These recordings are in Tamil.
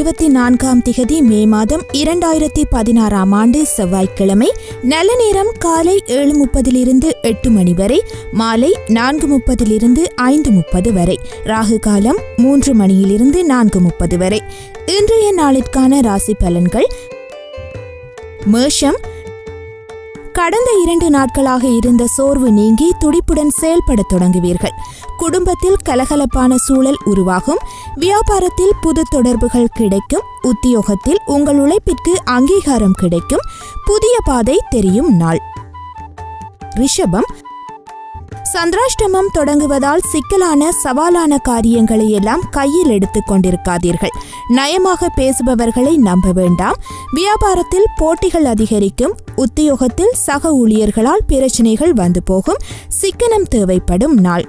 இருபத்தி நான்காம் திகதி மே மாதம் இரண்டாயிரத்தி பதினாறாம் ஆண்டு செவ்வாய்க்கிழமை நல்ல நேரம் காலை ஏழு முப்பதிலிருந்து எட்டு மணி வரை மாலை நான்கு முப்பதிலிருந்து ஐந்து முப்பது வரை ராகு காலம் மூன்று மணியிலிருந்து நான்கு முப்பது வரை இன்றைய நாளிற்கான ராசி பலன்கள் மேஷம் கடந்த இரண்டு நாட்களாக இருந்த சோர்வு நீங்கி துடிப்புடன் செயல்படத் தொடங்குவீர்கள் குடும்பத்தில் கலகலப்பான சூழல் உருவாகும் வியாபாரத்தில் புது தொடர்புகள் கிடைக்கும் உத்தியோகத்தில் உங்கள் உழைப்பிற்கு அங்கீகாரம் கிடைக்கும் புதிய பாதை தெரியும் நாள் ரிஷபம் சந்திராஷ்டமம் தொடங்குவதால் சிக்கலான சவாலான காரியங்களை எல்லாம் கையில் எடுத்துக் கொண்டிருக்காதீர்கள் நயமாக பேசுபவர்களை நம்ப வேண்டாம் வியாபாரத்தில் போட்டிகள் அதிகரிக்கும் உத்தியோகத்தில் சக ஊழியர்களால் பிரச்சனைகள் வந்து போகும் சிக்கனம் தேவைப்படும் நாள்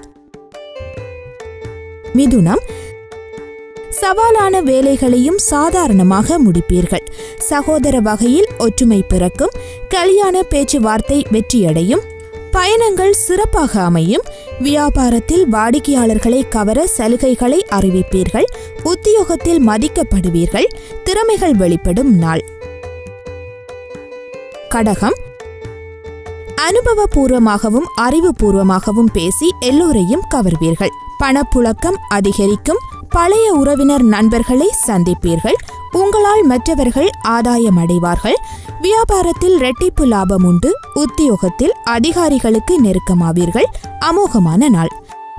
மிதுனம் சவாலான வேலைகளையும் சாதாரணமாக முடிப்பீர்கள் சகோதர வகையில் ஒற்றுமை பிறக்கும் கல்யாண பேச்சுவார்த்தை வெற்றியடையும் பயணங்கள் சிறப்பாக அமையும் வியாபாரத்தில் வாடிக்கையாளர்களை கவர சலுகைகளை அறிவிப்பீர்கள் உத்தியோகத்தில் மதிக்கப்படுவீர்கள் திறமைகள் வெளிப்படும் நாள் கடகம் அனுபவபூர்வமாகவும் அறிவுபூர்வமாகவும் பேசி எல்லோரையும் கவர்வீர்கள் பணப்புழக்கம் அதிகரிக்கும் பழைய உறவினர் நண்பர்களை சந்திப்பீர்கள் உங்களால் மற்றவர்கள் ஆதாயம் அடைவார்கள் வியாபாரத்தில் இரட்டிப்பு லாபம் உண்டு உத்தியோகத்தில் அதிகாரிகளுக்கு நெருக்கமாவீர்கள் அமோகமான நாள்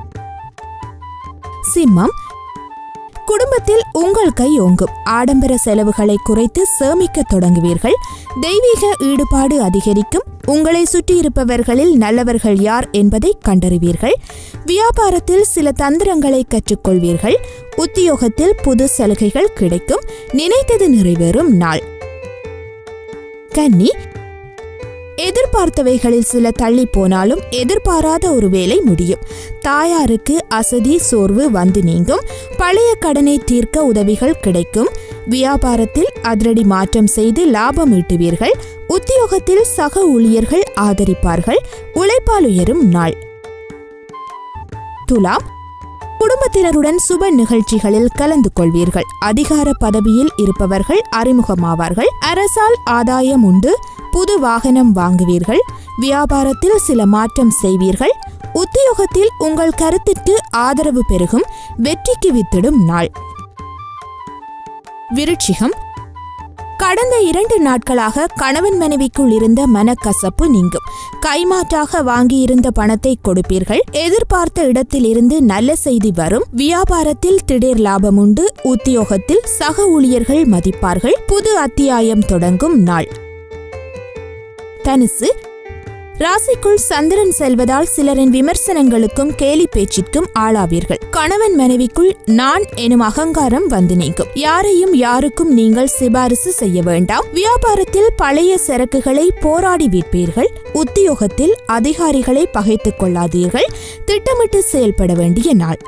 சிம்மம் குடும்பத்தில் உங்கள் கை ஓங்கும் ஆடம்பர செலவுகளை குறைத்து சேமிக்க தொடங்குவீர்கள் தெய்வீக ஈடுபாடு அதிகரிக்கும் உங்களை சுற்றியிருப்பவர்களில் நல்லவர்கள் யார் என்பதை கண்டறிவீர்கள் வியாபாரத்தில் சில தந்திரங்களை கற்றுக்கொள்வீர்கள் உத்தியோகத்தில் புது சலுகைகள் கிடைக்கும் நினைத்தது நிறைவேறும் நாள் கன்னி எதிர்பார்த்தவைகளில் சில தள்ளி போனாலும் எதிர்பாராத ஒரு வேலை முடியும் தாயாருக்கு அசதி சோர்வு வந்து நீங்கும் பழைய கடனை தீர்க்க உதவிகள் கிடைக்கும் வியாபாரத்தில் அதிரடி மாற்றம் செய்து லாபம் ஈட்டுவீர்கள் உத்தியோகத்தில் சக ஊழியர்கள் ஆதரிப்பார்கள் உழைப்பால் உயரும் நாள் துலாம் குடும்பத்தினருடன் சுப நிகழ்ச்சிகளில் கலந்து கொள்வீர்கள் அதிகார பதவியில் இருப்பவர்கள் அறிமுகமாவார்கள் அரசால் ஆதாயம் உண்டு புது வாகனம் வாங்குவீர்கள் வியாபாரத்தில் சில மாற்றம் செய்வீர்கள் உத்தியோகத்தில் உங்கள் கருத்திற்கு ஆதரவு பெருகும் வெற்றிக்கு வித்திடும் நாள் விருட்சிகம் கடந்த இரண்டு நாட்களாக கணவன் மனைவிக்குள் இருந்த மனக்கசப்பு நீங்கும் கைமாற்றாக வாங்கியிருந்த பணத்தை கொடுப்பீர்கள் எதிர்பார்த்த இடத்திலிருந்து நல்ல செய்தி வரும் வியாபாரத்தில் திடீர் லாபம் உண்டு உத்தியோகத்தில் சக ஊழியர்கள் மதிப்பார்கள் புது அத்தியாயம் தொடங்கும் நாள் தனுசு ராசிக்குள் சந்திரன் செல்வதால் சிலரின் விமர்சனங்களுக்கும் கேலி பேச்சிற்கும் ஆளாவீர்கள் கணவன் மனைவிக்குள் நான் எனும் அகங்காரம் வந்து நீங்கும் யாரையும் யாருக்கும் நீங்கள் சிபாரிசு செய்ய வேண்டாம் வியாபாரத்தில் பழைய சரக்குகளை போராடி விற்பீர்கள் உத்தியோகத்தில் அதிகாரிகளை பகைத்துக் கொள்ளாதீர்கள் திட்டமிட்டு செயல்பட வேண்டிய நாள்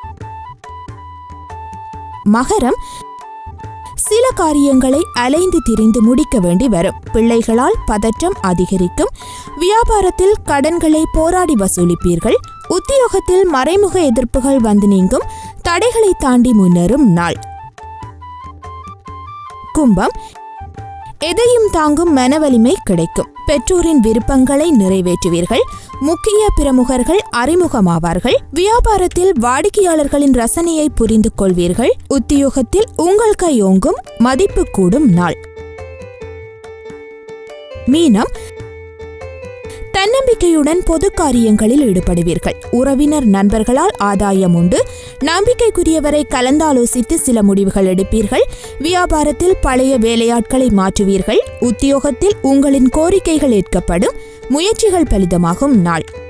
மகரம் சில காரியங்களை அலைந்து திரிந்து முடிக்க வேண்டி வரும் பிள்ளைகளால் பதற்றம் அதிகரிக்கும் வியாபாரத்தில் கடன்களை போராடி வசூலிப்பீர்கள் உத்தியோகத்தில் மறைமுக எதிர்ப்புகள் வந்து நீங்கும் தடைகளை தாண்டி முன்னேறும் நாள் கும்பம் எதையும் தாங்கும் மனவலிமை கிடைக்கும் பெற்றோரின் விருப்பங்களை நிறைவேற்றுவீர்கள் முக்கிய பிரமுகர்கள் அறிமுகமாவார்கள் வியாபாரத்தில் வாடிக்கையாளர்களின் ரசனையை புரிந்து கொள்வீர்கள் உத்தியோகத்தில் உங்கள் கையோங்கும் மதிப்பு கூடும் நாள் மீனம் தன்னம்பிக்கையுடன் பொது காரியங்களில் ஈடுபடுவீர்கள் உறவினர் நண்பர்களால் ஆதாயம் உண்டு நம்பிக்கைக்குரியவரை கலந்தாலோசித்து சில முடிவுகள் எடுப்பீர்கள் வியாபாரத்தில் பழைய வேலையாட்களை மாற்றுவீர்கள் உத்தியோகத்தில் உங்களின் கோரிக்கைகள் ஏற்கப்படும் முயற்சிகள் பலிதமாகும் நாள்